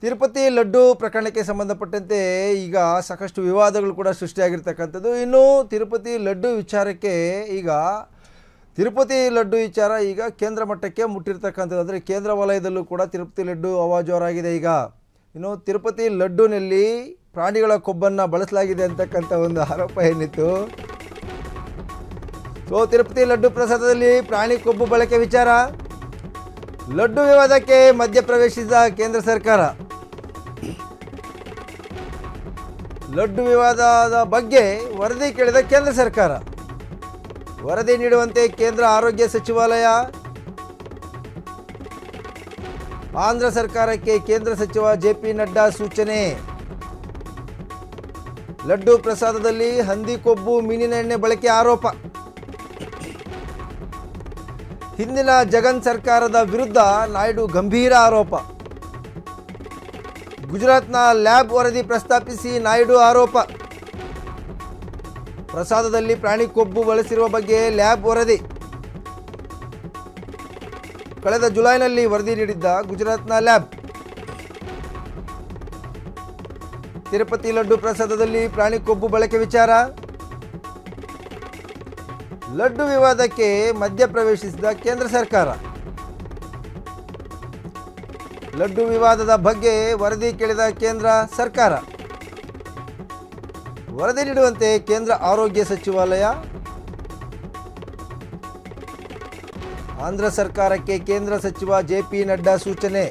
ತಿರುಪತಿ ಲಡ್ಡು ಪ್ರಕರಣಕ್ಕೆ ಸಂಬಂಧಪಟ್ಟಂತೆ ಈಗ ಸಾಕಷ್ಟು ವಿವಾದಗಳು ಕೂಡ ಸೃಷ್ಟಿಯಾಗಿರ್ತಕ್ಕಂಥದ್ದು ಇನ್ನು ತಿರುಪತಿ ಲಡ್ಡು ವಿಚಾರಕ್ಕೆ ಈಗ ತಿರುಪತಿ ಲಡ್ಡು ವಿಚಾರ ಈಗ ಕೇಂದ್ರ ಮಟ್ಟಕ್ಕೆ ಮುಟ್ಟಿರ್ತಕ್ಕಂಥದ್ದು ಅಂದರೆ ಕೇಂದ್ರ ವಲಯದಲ್ಲೂ ಕೂಡ ತಿರುಪತಿ ಲಡ್ಡು ಅವಾಜೋರಾಗಿದೆ ಈಗ ಇನ್ನು ತಿರುಪತಿ ಲಡ್ಡುನಲ್ಲಿ ಪ್ರಾಣಿಗಳ ಕೊಬ್ಬನ್ನು ಬಳಸಲಾಗಿದೆ ಅಂತಕ್ಕಂಥ ಒಂದು ಆರೋಪ ಏನಿತ್ತು ಸೊ ತಿರುಪತಿ ಲಡ್ಡು ಪ್ರಸಾದದಲ್ಲಿ ಪ್ರಾಣಿ ಕೊಬ್ಬು ಬಳಕೆ ವಿಚಾರ ಲಡ್ಡು ವಿವಾದಕ್ಕೆ ಮಧ್ಯಪ್ರವೇಶಿಸಿದ ಕೇಂದ್ರ ಸರ್ಕಾರ ಲಡ್ಡು ವಿವಾದದ ಬಗ್ಗೆ ವರದಿ ಕೇಳಿದ ಕೇಂದ್ರ ಸರ್ಕಾರ ವರದಿ ನೀಡುವಂತೆ ಕೇಂದ್ರ ಆರೋಗ್ಯ ಸಚಿವಾಲಯ ಆಂಧ್ರ ಸರ್ಕಾರಕ್ಕೆ ಕೇಂದ್ರ ಸಚಿವ ಜೆ ಪಿ ನಡ್ಡಾ ಸೂಚನೆ ಲಡ್ಡು ಪ್ರಸಾದದಲ್ಲಿ ಹಂದಿ ಕೊಬ್ಬು ಮೀನಿನ ಎಣ್ಣೆ ಬಳಕೆ ಆರೋಪ ಹಿಂದಿನ ಜಗನ್ ಸರ್ಕಾರದ ವಿರುದ್ಧ ನಾಯ್ಡು ಗಂಭೀರ ಆರೋಪ ಗುಜರಾತ್ನ ಲ್ಯಾಬ್ ವರದಿ ಪ್ರಸ್ತಾಪಿಸಿ ನಾಯ್ಡು ಆರೋಪ ಪ್ರಸಾದದಲ್ಲಿ ಪ್ರಾಣಿ ಕೊಬ್ಬು ಬಳಸಿರುವ ಬಗ್ಗೆ ಲ್ಯಾಬ್ ವರದಿ ಕಳೆದ ಜುಲೈನಲ್ಲಿ ವರದಿ ನೀಡಿದ್ದ ಗುಜರಾತ್ನ ಲ್ಯಾಬ್ ತಿರುಪತಿ ಲಡ್ಡು ಪ್ರಸಾದದಲ್ಲಿ ಪ್ರಾಣಿ ಕೊಬ್ಬು ಬಳಕೆ ವಿಚಾರ ಲಡ್ಡು ವಿವಾದಕ್ಕೆ ಮಧ್ಯಪ್ರವೇಶಿಸಿದ ಕೇಂದ್ರ ಸರ್ಕಾರ ಲಡ್ಡು ವಿವಾದದ ಬಗ್ಗೆ ವರದಿ ಕೇಳಿದ ಕೇಂದ್ರ ಸರ್ಕಾರ ವರದಿ ನೀಡುವಂತೆ ಕೇಂದ್ರ ಆರೋಗ್ಯ ಸಚಿವಾಲಯ ಆಂಧ್ರ ಸರ್ಕಾರಕ್ಕೆ ಕೇಂದ್ರ ಸಚಿವ ಜೆ ಪಿ ನಡ್ಡಾ ಸೂಚನೆ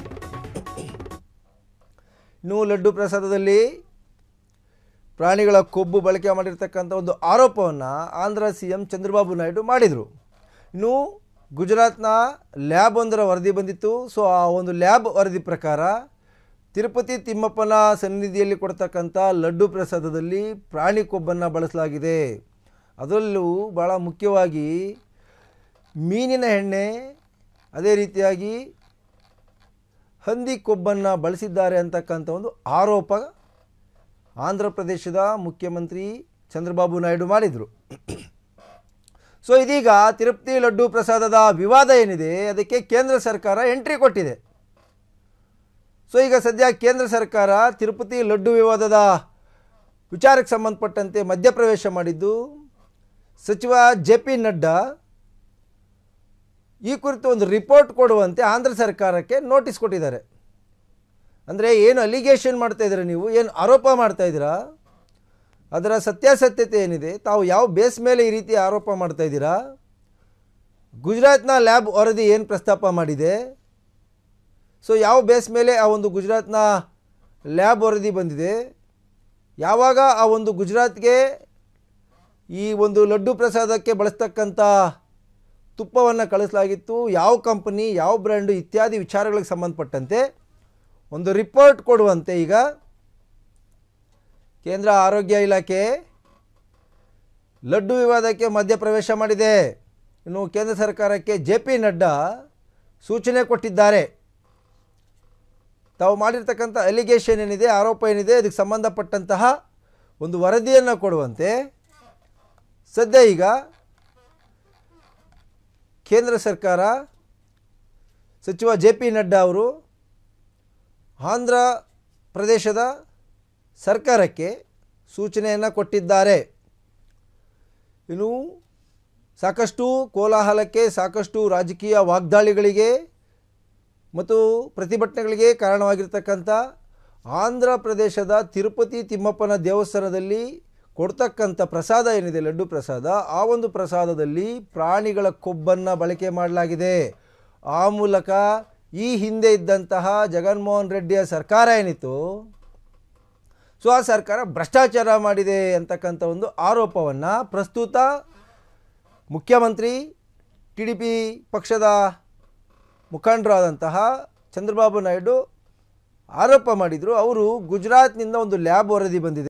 ಇನ್ನು ಲಡ್ಡು ಪ್ರಸಾದದಲ್ಲಿ ಪ್ರಾಣಿಗಳ ಕೊಬ್ಬು ಬಳಕೆ ಮಾಡಿರ್ತಕ್ಕಂಥ ಒಂದು ಆರೋಪವನ್ನು ಆಂಧ್ರ ಸಿ ಎಂ ಚಂದ್ರಬಾಬು ನಾಯ್ಡು ಮಾಡಿದರು ಇನ್ನು ಗುಜರಾತ್ನ ಲ್ಯಾಬ್ ಒಂದರ ವರದಿ ಬಂದಿತ್ತು ಸೊ ಆ ಒಂದು ಲ್ಯಾಬ್ ವರದಿ ಪ್ರಕಾರ ತಿರುಪತಿ ತಿಮ್ಮಪ್ಪನ ಸನ್ನಿಧಿಯಲ್ಲಿ ಕೊಡ್ತಕ್ಕಂಥ ಲಡ್ಡು ಪ್ರಸಾದದಲ್ಲಿ ಪ್ರಾಣಿ ಕೊಬ್ಬನ್ನು ಬಳಸಲಾಗಿದೆ ಅದರಲ್ಲೂ ಭಾಳ ಮುಖ್ಯವಾಗಿ ಮೀನಿನ ಎಣ್ಣೆ ಅದೇ ರೀತಿಯಾಗಿ ಹಂದಿ ಕೊಬ್ಬನ್ನು ಬಳಸಿದ್ದಾರೆ ಅಂತಕ್ಕಂಥ ಒಂದು ಆರೋಪ ಆಂಧ್ರ ಪ್ರದೇಶದ ಮುಖ್ಯಮಂತ್ರಿ ಚಂದ್ರಬಾಬು ನಾಯ್ಡು ಮಾಡಿದರು ಸೊ ಇದೀಗ ತಿರುಪತಿ ಲಡ್ಡು ಪ್ರಸಾದದ ವಿವಾದ ಏನಿದೆ ಅದಕ್ಕೆ ಕೇಂದ್ರ ಸರ್ಕಾರ ಎಂಟ್ರಿ ಕೊಟ್ಟಿದೆ ಸೊ ಈಗ ಸದ್ಯ ಕೇಂದ್ರ ಸರ್ಕಾರ ತಿರುಪತಿ ಲಡ್ಡು ವಿವಾದದ ವಿಚಾರಕ್ಕೆ ಸಂಬಂಧಪಟ್ಟಂತೆ ಮಧ್ಯಪ್ರವೇಶ ಮಾಡಿದ್ದು ಸಚಿವ ಜೆ ಪಿ ನಡ್ಡಾ ಈ ಕುರಿತು ಒಂದು ರಿಪೋರ್ಟ್ ಕೊಡುವಂತೆ ಆಂಧ್ರ ಸರ್ಕಾರಕ್ಕೆ ನೋಟಿಸ್ ಕೊಟ್ಟಿದ್ದಾರೆ ಅಂದರೆ ಏನು ಅಲಿಗೇಷನ್ ಮಾಡ್ತಾ ಇದ್ದೀರಾ ನೀವು ಏನು ಆರೋಪ ಮಾಡ್ತಾ ಇದ್ದೀರಾ ಅದರ ಸತ್ಯಾಸತ್ಯತೆ ಏನಿದೆ ತಾವು ಯಾವ ಬೇಸ್ ಮೇಲೆ ಈ ರೀತಿ ಆರೋಪ ಮಾಡ್ತಾ ಇದ್ದೀರಾ ಗುಜರಾತ್ನ ಲ್ಯಾಬ್ ವರದಿ ಏನು ಪ್ರಸ್ತಾಪ ಮಾಡಿದೆ ಸೊ ಯಾವ ಬೇಸ್ ಮೇಲೆ ಆ ಒಂದು ಗುಜರಾತ್ನ ಲ್ಯಾಬ್ ವರದಿ ಬಂದಿದೆ ಯಾವಾಗ ಆ ಒಂದು ಗುಜರಾತ್ಗೆ ಈ ಒಂದು ಲಡ್ಡು ಪ್ರಸಾದಕ್ಕೆ ಬಳಸ್ತಕ್ಕಂಥ ತುಪ್ಪವನ್ನು ಕಳಿಸಲಾಗಿತ್ತು ಯಾವ ಕಂಪನಿ ಯಾವ ಬ್ರ್ಯಾಂಡು ಇತ್ಯಾದಿ ವಿಚಾರಗಳಿಗೆ ಸಂಬಂಧಪಟ್ಟಂತೆ ಒಂದು ರಿಪೋರ್ಟ್ ಕೊಡುವಂತೆ ಈಗ ಕೇಂದ್ರ ಆರೋಗ್ಯ ಇಲಾಖೆ ಲಡ್ಡು ವಿವಾದಕ್ಕೆ ಮಧ್ಯಪ್ರವೇಶ ಮಾಡಿದೆ ಇನ್ನು ಕೇಂದ್ರ ಸರ್ಕಾರಕ್ಕೆ ಜೆ ಪಿ ನಡ್ಡಾ ಸೂಚನೆ ಕೊಟ್ಟಿದ್ದಾರೆ ತಾವು ಮಾಡಿರ್ತಕ್ಕಂಥ ಅಲಿಗೇಷನ್ ಏನಿದೆ ಆರೋಪ ಏನಿದೆ ಅದಕ್ಕೆ ಸಂಬಂಧಪಟ್ಟಂತಹ ಒಂದು ವರದಿಯನ್ನು ಕೊಡುವಂತೆ ಸದ್ಯ ಈಗ ಕೇಂದ್ರ ಸರ್ಕಾರ ಸಚಿವ ಜೆ ಪಿ ನಡ್ಡಾ ಅವರು ಆಂಧ್ರ ಪ್ರದೇಶದ ಸರ್ಕಾರಕ್ಕೆ ಸೂಚನೆಯನ್ನು ಕೊಟ್ಟಿದ್ದಾರೆ ಇನ್ನು ಸಾಕಷ್ಟು ಕೋಲಾಹಲಕ್ಕೆ ಸಾಕಷ್ಟು ರಾಜಕೀಯ ವಾಗ್ದಾಳಿಗಳಿಗೆ ಮತ್ತು ಪ್ರತಿಭಟನೆಗಳಿಗೆ ಕಾರಣವಾಗಿರ್ತಕ್ಕಂಥ ಆಂಧ್ರ ಪ್ರದೇಶದ ತಿರುಪತಿ ತಿಮ್ಮಪ್ಪನ ದೇವಸ್ಥಾನದಲ್ಲಿ ಕೊಡ್ತಕ್ಕಂಥ ಪ್ರಸಾದ ಏನಿದೆ ಲಡ್ಡು ಪ್ರಸಾದ ಆ ಒಂದು ಪ್ರಸಾದದಲ್ಲಿ ಪ್ರಾಣಿಗಳ ಕೊಬ್ಬನ್ನು ಬಳಕೆ ಮಾಡಲಾಗಿದೆ ಆ ಮೂಲಕ ಈ ಹಿಂದೆ ಇದ್ದಂತಹ ಜಗನ್ಮೋಹನ್ ರೆಡ್ಡಿಯ ಸರ್ಕಾರ ಏನಿತ್ತು ಸೊ ಆ ಸರ್ಕಾರ ಭ್ರಷ್ಟಾಚಾರ ಮಾಡಿದೆ ಅಂತಕ್ಕಂಥ ಒಂದು ಆರೋಪವನ್ನು ಪ್ರಸ್ತುತ ಮುಖ್ಯಮಂತ್ರಿ ಟಿ ಡಿ ಪಿ ಪಕ್ಷದ ಮುಖಂಡರಾದಂತಹ ಚಂದ್ರಬಾಬು ನಾಯ್ಡು ಆರೋಪ ಮಾಡಿದರು ಅವರು ಗುಜರಾತ್ನಿಂದ ಒಂದು ಲ್ಯಾಬ್ ವರದಿ ಬಂದಿದೆ